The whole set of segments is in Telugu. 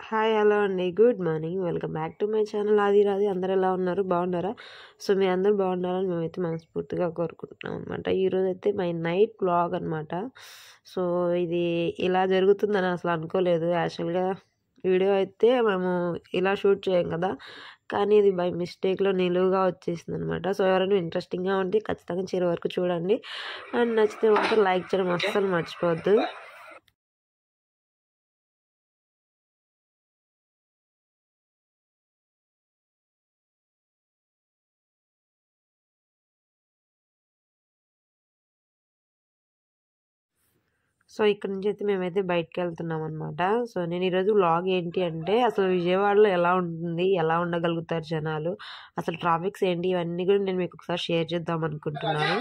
హాయ్ హలో అండి good morning welcome back to my channel ఆది రాది అందరు ఎలా ఉన్నారు బాగున్నారా సో మీ అందరూ బాగుండాలని మేమైతే మనస్ఫూర్తిగా కోరుకుంటున్నాం అనమాట ఈరోజు అయితే మై నైట్ బ్లాగ్ అనమాట సో ఇది ఇలా జరుగుతుందని అసలు అనుకోలేదు యాక్చువల్గా వీడియో అయితే మేము ఇలా షూట్ చేయం కదా కానీ ఇది బై మిస్టేక్లో నిలువుగా వచ్చేసింది అనమాట సో ఎవరైనా ఇంట్రెస్టింగ్గా ఉంటే ఖచ్చితంగా చివరి వరకు చూడండి అండ్ నచ్చితే మాత్రం లైక్ చేయడం అస్సలు మర్చిపోవద్దు సో ఇక్కడ నుంచి అయితే మేమైతే బయటకు వెళ్తున్నాం అనమాట సో నేను ఈరోజు వ్లాగ్ ఏంటి అంటే అసలు విజయవాడలో ఎలా ఉంటుంది ఎలా ఉండగలుగుతారు జనాలు అసలు ట్రాఫిక్స్ ఏంటి ఇవన్నీ కూడా నేను మీకు ఒకసారి షేర్ చేద్దాం అనుకుంటున్నాను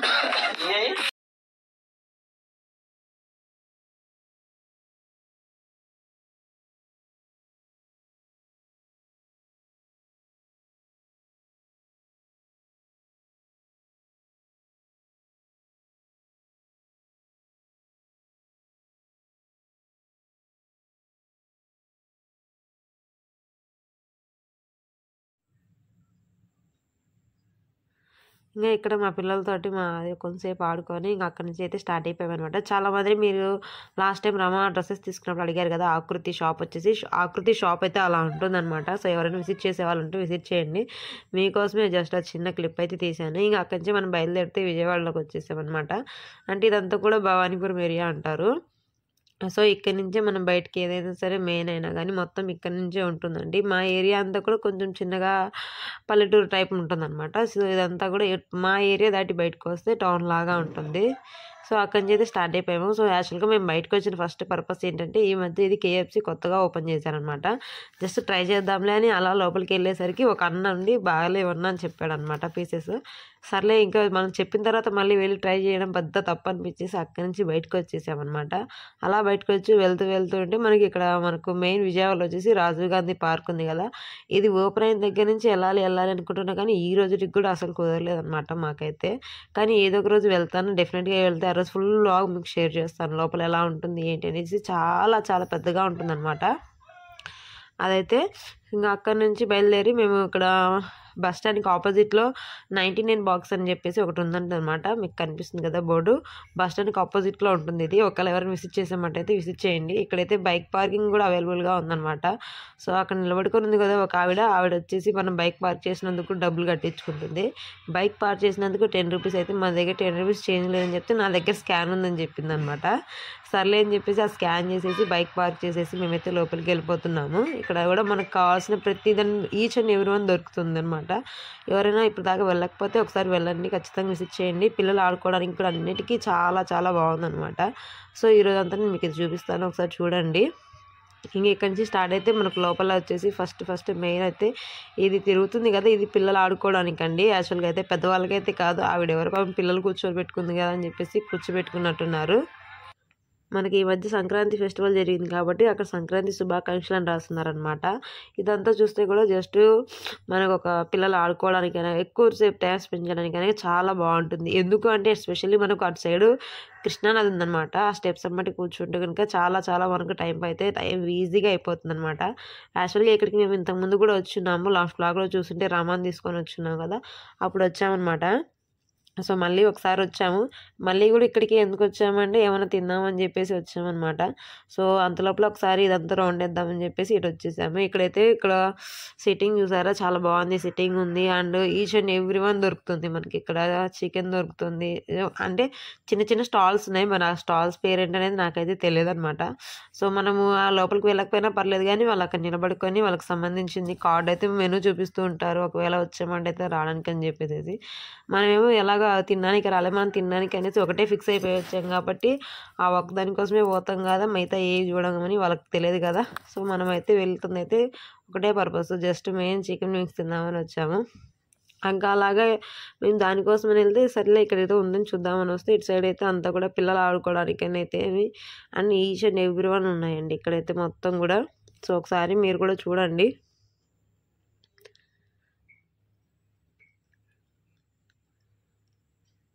ఇంకా ఇక్కడ మా పిల్లలతోటి మా కొంతసేపు ఆడుకొని ఇంకా అక్కడి నుంచి అయితే స్టార్ట్ అయిపోయామన్నమాట చాలా మంది మీరు లాస్ట్ టైం రమా డ్రెస్సెస్ తీసుకున్నప్పుడు అడిగారు కదా ఆకృతి షాప్ వచ్చేసి ఆకృతి షాప్ అయితే అలా ఉంటుందన్నమాట సో ఎవరైనా విజిట్ చేసే వాళ్ళు ఉంటే విజిట్ చేయండి మీకోసమే జస్ట్ ఆ చిన్న క్లిప్ అయితే తీశాను ఇంకా అక్కడి నుంచి మనం బయలుదేరితే విజయవాడలోకి వచ్చేసామన్నమాట అంటే ఇదంతా కూడా భవానీపురం ఏరియా అంటారు సో ఇక్కడ నుంచే మనం బయటకి ఏదైనా సరే మెయిన్ అయినా కానీ మొత్తం ఇక్కడ నుంచే ఉంటుందండి మా ఏరియా అంతా కూడా కొంచెం చిన్నగా పల్లెటూరు టైప్ ఉంటుందన్నమాట సో ఇదంతా కూడా మా ఏరియా దాటి బయటకు వస్తే టౌన్ లాగా ఉంటుంది సో అక్కడి నుంచి అయితే స్టార్ట్ అయిపోయాము సో యాక్చువల్గా మేము బయటకు వచ్చిన ఫస్ట్ పర్పస్ ఏంటంటే ఈ మధ్య ఇది కేఎఫ్సి కొత్తగా ఓపెన్ చేశారనమాట జస్ట్ ట్రై చేద్దాంలే అని అలా లోపలికి వెళ్ళేసరికి ఒక అన్న ఉండి బాగాలేవన్నా అని చెప్పాడు అనమాట పీసెస్ సర్లే ఇంకా మనం చెప్పిన తర్వాత మళ్ళీ వెళ్ళి ట్రై చేయడం పెద్ద తప్పు అనిపించేసి అక్కడి నుంచి బయటకు వచ్చేసామన్నమాట అలా బయటకు వచ్చి వెళ్తూ వెళ్తూ ఉంటే మనకి ఇక్కడ మనకు మెయిన్ విజయవాడలో వచ్చేసి రాజీవ్ గాంధీ పార్క్ ఉంది కదా ఇది ఓపెన్ అయిన దగ్గర నుంచి వెళ్ళాలి వెళ్ళాలి అనుకుంటున్నా కానీ ఈ రోజుకి కూడా అసలు కుదరలేదు అనమాట మాకైతే కానీ ఏదో ఒక రోజు వెళ్తాను డెఫినెట్గా వెళ్తే ఆ రోజు ఫుల్ లాగ్ మీకు షేర్ చేస్తాను లోపల ఎలా ఉంటుంది ఏంటి అనేసి చాలా చాలా పెద్దగా ఉంటుందన్నమాట అదైతే ఇంకా అక్కడి నుంచి బయలుదేరి మేము ఇక్కడ బస్ స్టాండ్కి ఆపోజిట్లో నైంటీ నైన్ బాక్స్ అని చెప్పేసి ఒకటి ఉందంట అనమాట మీకు కనిపిస్తుంది కదా బోర్డు బస్ స్టాండ్కి ఆపోజిట్లో ఉంటుంది ఇది ఒకవేళ ఎవరైనా విజిట్ చేసామంటే విజిట్ చేయండి ఇక్కడైతే బైక్ పార్కింగ్ కూడా అవైలబుల్గా ఉందన్నమాట సో అక్కడ నిలబడుకొని ఉంది కదా ఒక ఆవిడ ఆవిడ వచ్చేసి మనం బైక్ పార్క్ చేసినందుకు డబ్బులు కట్టించుకుంటుంది బైక్ పార్క్ చేసినందుకు టెన్ రూపీస్ అయితే మన దగ్గర టెన్ రూపీస్ చేంజ్ లేదని చెప్తే నా దగ్గర స్కాన్ ఉందని చెప్పింది అనమాట సర్లే అని చెప్పేసి ఆ స్కాన్ చేసేసి బైక్ పార్క్ చేసేసి మేమైతే లోపలికి వెళ్ళిపోతున్నాము ఇక్కడ కూడా మనకు కావాల్సిన ప్రతి దాని ఈచ్ అండ్ ఎవ్రీ వన్ దొరుకుతుంది అనమాట ఎవరైనా ఇప్పుడు దాకా వెళ్ళకపోతే ఒకసారి వెళ్ళండి ఖచ్చితంగా విజిట్ చేయండి పిల్లలు ఆడుకోవడానికి కూడా అన్నిటికీ చాలా చాలా బాగుందన్నమాట సో ఈరోజు అంతా నేను మీకు ఇది చూపిస్తాను ఒకసారి చూడండి ఇంక ఇక్కడి నుంచి స్టార్ట్ అయితే మనకు లోపల వచ్చేసి ఫస్ట్ ఫస్ట్ మెయిన్ అయితే ఇది తిరుగుతుంది కదా ఇది పిల్లలు ఆడుకోవడానికి అండి యాక్చువల్గా అయితే పెద్దవాళ్ళకైతే కాదు ఆవిడ ఎవరికో పిల్లలు కూర్చోబెట్టుకుంది కదా అని చెప్పేసి కూర్చోబెట్టుకున్నట్టున్నారు మనకి ఈ మధ్య సంక్రాంతి ఫెస్టివల్ జరిగింది కాబట్టి అక్కడ సంక్రాంతి శుభాకాంక్షలు అని రాస్తున్నారనమాట ఇదంతా చూస్తే కూడా జస్ట్ మనకు ఒక పిల్లలు ఆడుకోవడానికైనా ఎక్కువసేపు టైం స్పెండ్ చేయడానికైనా చాలా బాగుంటుంది ఎందుకు అంటే ఎస్పెషల్లీ మనకు అటు సైడు కృష్ణానది ఉందన్నమాట ఆ స్టెప్స్ అమ్మటి కూర్చుంటే కనుక చాలా చాలా మనకు టైం అయితే టైం ఈజీగా అయిపోతుంది అనమాట యాక్చువల్గా ఇక్కడికి మేము ఇంతకుముందు కూడా వచ్చున్నాము లాస్ట్ బ్లాగ్లో చూస్తుంటే రామాన్ తీసుకొని వచ్చున్నాం కదా అప్పుడు వచ్చామన్నమాట సో మళ్ళీ ఒకసారి వచ్చాము మళ్ళీ కూడా ఇక్కడికి ఎందుకు వచ్చామంటే ఏమైనా తిందామని చెప్పేసి వచ్చామన్నమాట సో అంతలోపల ఒకసారి ఇదంతా రౌండ్ వేద్దామని చెప్పేసి ఇటు వచ్చేసాము ఇక్కడైతే ఇక్కడ సిట్టింగ్ చూసారా చాలా బాగుంది సిట్టింగ్ ఉంది and each and every one దొరుకుతుంది మనకి ఇక్కడ చికెన్ దొరుకుతుంది అంటే చిన్న చిన్న స్టాల్స్ ఉన్నాయి మన ఆ స్టాల్స్ పేరు ఏంటనేది నాకైతే తెలియదు అనమాట సో మనము ఆ లోపలికి వెళ్ళకపోయినా పర్లేదు కానీ వాళ్ళు అక్కడ నిలబడుకొని వాళ్ళకి సంబంధించింది కార్డ్ అయితే మెనూ చూపిస్తూ ఉంటారు ఒకవేళ వచ్చామంటే అయితే రావడానికి అని చెప్పేసి మనమేమో ఎలాగ తినడానికి రాలే మనం తినడానికి అనేసి ఒకటే ఫిక్స్ అయిపోయి వచ్చాం కాబట్టి ఆ ఒక్క దానికోసమే పోతాం కదా మిగతా ఏ చూడమని వాళ్ళకి తెలియదు కదా సో మనం అయితే వెళ్తుంది అయితే ఒకటే purpose just main chicken wings తిందామని వచ్చాము ఇంకా అలాగే మేము దానికోసం వెళ్తే సర్లే ఇక్కడ ఏదో ఉందని చూద్దామని వస్తే ఇటు సైడ్ అయితే అంతా కూడా పిల్లలు ఆడుకోవడానికి అయితే అన్ని ఈచ్ అండ్ ఎవ్రీ వన్ ఉన్నాయండి ఇక్కడైతే మొత్తం కూడా సో ఒకసారి మీరు కూడా చూడండి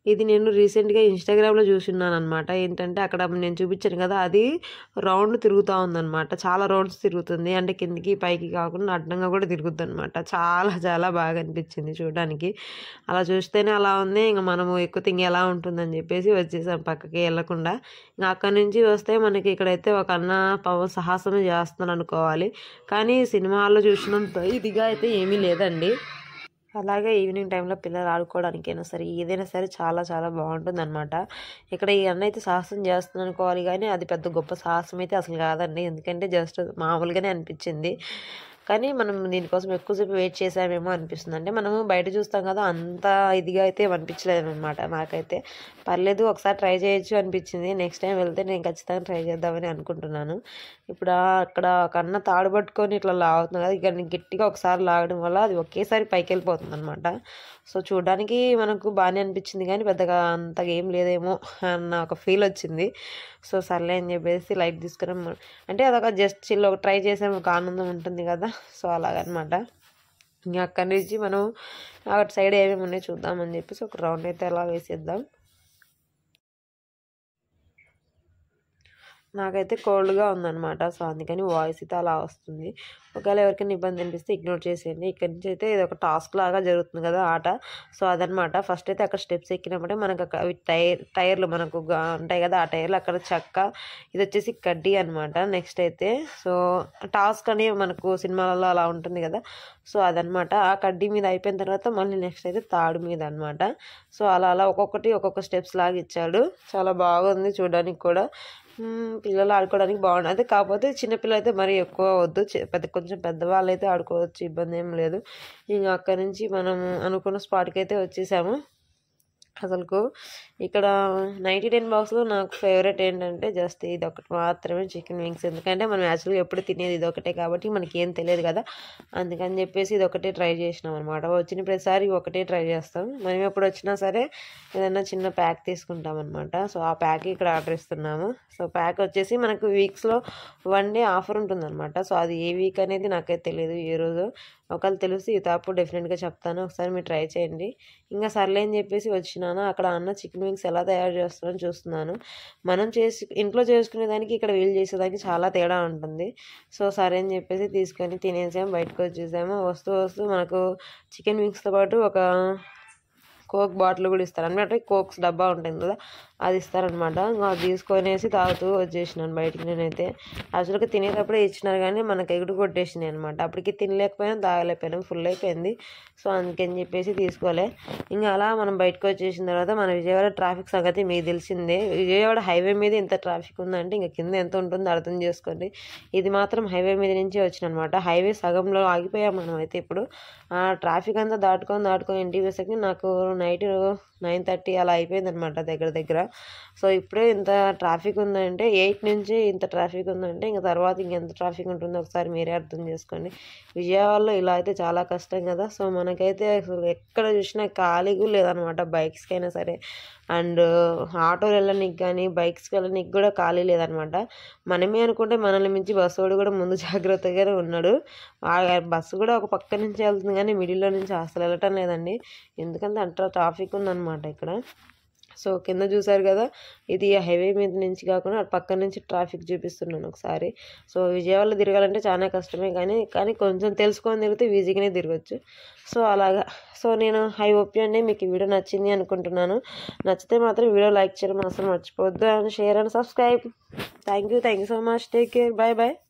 ఇది నేను రీసెంట్గా ఇన్స్టాగ్రామ్లో చూసున్నాను అనమాట ఏంటంటే అక్కడ నేను చూపించాను కదా అది రౌండ్ తిరుగుతూ ఉందన్నమాట చాలా రౌండ్స్ తిరుగుతుంది అంటే కిందికి పైకి కాకుండా అడ్డంగా కూడా తిరుగుద్ది అనమాట చాలా చాలా బాగా అనిపించింది చూడడానికి అలా చూస్తేనే అలా ఉంది ఇంకా మనము ఎక్కువ తింగి ఎలా ఉంటుందని చెప్పేసి వచ్చేసాం పక్కకి వెళ్ళకుండా ఇంకా అక్కడి నుంచి వస్తే మనకి ఇక్కడైతే ఒక అన్న పవన్ సాహసమే చేస్తున్నాను అనుకోవాలి కానీ సినిమాల్లో చూసినంత ఇదిగా అయితే ఏమీ లేదండి అలాగే ఈవినింగ్ టైంలో పిల్లలు ఆడుకోవడానికైనా సరే ఏదైనా సరే చాలా చాలా బాగుంటుంది అనమాట ఇక్కడ ఈ అన్న అయితే సాహసం చేస్తున్నాను అనుకోవాలి కానీ అది పెద్ద గొప్ప సాహసం అయితే అసలు కాదండి ఎందుకంటే జస్ట్ మామూలుగానే అనిపించింది కానీ మనం దీనికోసం ఎక్కువసేపు వెయిట్ చేసామేమో అనిపిస్తుంది అంటే మనము బయట చూస్తాం కదా అంత ఇదిగా అయితే అనిపించలేదు అనమాట నాకైతే పర్లేదు ఒకసారి ట్రై చేయొచ్చు అనిపించింది నెక్స్ట్ టైం వెళ్తే నేను ఖచ్చితంగా ట్రై చేద్దామని అనుకుంటున్నాను ఇప్పుడు ఆ- అక్కడ ఒక అన్న తాడు పట్టుకొని ఇట్లా లాగుతుంది కదా ఇక నేను గట్టిగా ఒకసారి లాగడం వల్ల అది ఒకేసారి పైకి వెళ్ళిపోతుంది అనమాట సో చూడడానికి మనకు బాగానే అనిపించింది కానీ పెద్దగా అంతగా ఏం లేదేమో అన్న ఒక ఫీల్ వచ్చింది సో సర్లే అని చెప్పేసి లైట్ తీసుకుని మ- అంటే అదొక జస్ట్ చిల్ ఒక ట్రై చేసాము ఒక ఆనందం ఉంటుంది కదా సో అలాగనమాట ఇంకా అక్కడి నుంచి మనం అటు సైడ్ ఏమేమి ఉన్నాయో చూద్దామని చెప్పేసి ఒక రౌండ్ అయితే అలా వేసేద్దాం నాకైతే కోల్డ్గా ఉందన్నమాట సో అందుకని వాయిస్ అయితే అలా వస్తుంది ఒకవేళ ఎవరికైనా ఇబ్బంది అనిపిస్తే ఇగ్నోర్ చేసేయండి ఇక్కడ నుంచి అయితే ఇది ఒక టాస్క్ లాగా జరుగుతుంది కదా ఆట సో అదనమాట ఫస్ట్ అయితే అక్కడ స్టెప్స్ ఎక్కినప్పుడే మనకు అక్కడ అవి టైర్ టైర్లు మనకు గా- ఉంటాయి కదా ఆ టైర్లు అక్కడ చెక్క ఇది వచ్చేసి కడ్డీ అనమాట నెక్స్ట్ అయితే సో టాస్క్ అని మనకు సినిమాలలో అలా ఉంటుంది కదా సో అదనమాట ఆ కడ్డీ మీద అయిపోయిన తర్వాత మళ్ళీ నెక్స్ట్ అయితే తాడు మీద అనమాట సో అలా అలా ఒక్కొక్కటి ఒక్కొక్క స్టెప్స్ లాగా ఇచ్చాడు చాలా బాగుంది చూడడానికి కూడా మ్మ్, పిల్లలు ఆడుకోవడానికి బాగుంది అదే కాకపోతే చిన్నపిల్లలు అయితే మరీ ఎక్కువ వద్దు చి- పెద్ద కొంచెం పెద్దవాళ్ళు అయితే ఆడుకోవచ్చు ఇబ్బంది ఏం లేదు ఇంకా అక్కడి నుంచి మనం అనుకున్న స్పాట్కి అయితే వచ్చేసాము అసలుకు ఇక్కడ నైంటీ టెన్ బాక్స్లో నాకు ఫేవరెట్ ఏంటంటే జస్ట్ ఇది ఒకటి మాత్రమే చికెన్ వింగ్స్ ఎందుకంటే మనం యాక్చువల్గా ఎప్పుడు తినేది ఇది ఒకటే కాబట్టి మనకి ఏం తెలియదు కదా అందుకని చెప్పేసి ఇది ఒకటే ట్రై చేసినాం అనమాట వచ్చిన ప్రతిసారి ఒకటే ట్రై చేస్తాం మనం ఎప్పుడు వచ్చినా సరే ఏదైనా చిన్న ప్యాక్ తీసుకుంటాం అనమాట సో ఆ ప్యాక్ ఇక్కడ ఆర్డర్ ఇస్తున్నాము సో ప్యాక్ వచ్చేసి మనకు వీక్స్లో వన్ డే ఆఫర్ ఉంటుందన్నమాట సో అది ఏ వీక్ అనేది నాకైతే తెలియదు ఏ రోజు ఒకవేళ తెలిసి ఈ తాపు డెఫినెట్గా చెప్తాను ఒకసారి మీరు ట్రై చేయండి ఇంకా సర్లే అని చెప్పేసి వచ్చినాను అక్కడ అన్న చికెన్ వింగ్స్ ఎలా తయారు చేస్తారని చూస్తున్నాను మనం చేసి ఇంట్లో చేసుకునే దానికి ఇక్కడ వీళ్ళు చేసేదానికి చాలా తేడా ఉంటుంది సో సరే అని చెప్పేసి తీసుకొని తినేసాము బయటకు వచ్చేసాము వస్తూ వస్తూ మనకు చికెన్ వింగ్స్తో పాటు ఒక కోక్ బాటిల్ కూడా ఇస్తారు అనమాట కోక్స్ డబ్బా ఉంటుంది కదా అది ఇస్తారనమాట ఇంకా అది తీసుకొనేసి తాగుతూ వచ్చేసినాను బయటికి నేనైతే యాక్చువల్గా తినేటప్పుడే ఇచ్చినారు కానీ మనకి ఎగుడు కొట్టేసినాయి అనమాట అప్పటికి తినలేకపోయినా తాగలేకపోయినాం ఫుల్ అయిపోయింది సో అందుకని చెప్పేసి తీసుకోలే ఇంకా అలా మనం బయటకు వచ్చేసిన తర్వాత మన విజయవాడ ట్రాఫిక్ సంగతి మీకు తెలిసిందే విజయవాడ హైవే మీద ఇంత ట్రాఫిక్ ఉందంటే ఇంకా కింద ఎంత ఉంటుందో అర్థం చేసుకోండి ఇది మాత్రం హైవే మీద నుంచి వచ్చిన అనమాట హైవే సగంలో ఆగిపోయాం మనం అయితే ఇప్పుడు ఆ ట్రాఫిక్ అంతా దాటుకొని దాటుకొని ఇంటికి వేసరికి నాకు నైట్ నైన్ థర్టీ అలా అయిపోయింది అనమాట దగ్గర దగ్గర సో ఇప్పుడే ఇంత ట్రాఫిక్ ఉందంటే ఎయిట్ నుంచి ఇంత ట్రాఫిక్ ఉందంటే ఇంకా తర్వాత ఇంకెంత ట్రాఫిక్ ఉంటుందో ఒకసారి మీరే అర్థం చేసుకోండి విజయవాడలో ఇలా అయితే చాలా కష్టం కదా సో మనకైతే అసలు ఎక్కడ చూసినా ఖాళీగా లేదనమాట బైక్స్కైనా సరే అండ్ ఆటోలు వెళ్ళనీకి కానీ బైక్స్కి వెళ్ళనీకి కూడా ఖాళీ లేదనమాట మనమే అనుకుంటే మనల్ని మించి బస్సు వాడు కూడా ముందు జాగ్రత్తగానే ఉన్నాడు ఆ బస్సు కూడా ఒక పక్క నుంచి వెళ్తుంది కానీ మిడిల్లో నుంచి అసలు వెళ్ళటం లేదండి ఎందుకంటే అంత ట్రాఫిక్ ఉందన్నమాట ఇక్కడ సో కింద చూసారు కదా ఇది హైవే మీద నుంచి కాకుండా అటు పక్క నుంచి ట్రాఫిక్ చూపిస్తున్నాను ఒకసారి సో విజయవాడలో తిరగాలంటే చాలా కష్టమే కానీ కానీ కొంచెం తెలుసుకొని తిరిగితే ఈజీగానే తిరగచ్చు సో అలాగా సో నేను హై ఓపీ అండి మీకు ఈ వీడియో నచ్చింది అనుకుంటున్నాను నచ్చితే మాత్రం వీడియో లైక్ చేయడం అసలు మర్చిపోవద్దు and share and subscribe thank you thank you so much take care bye bye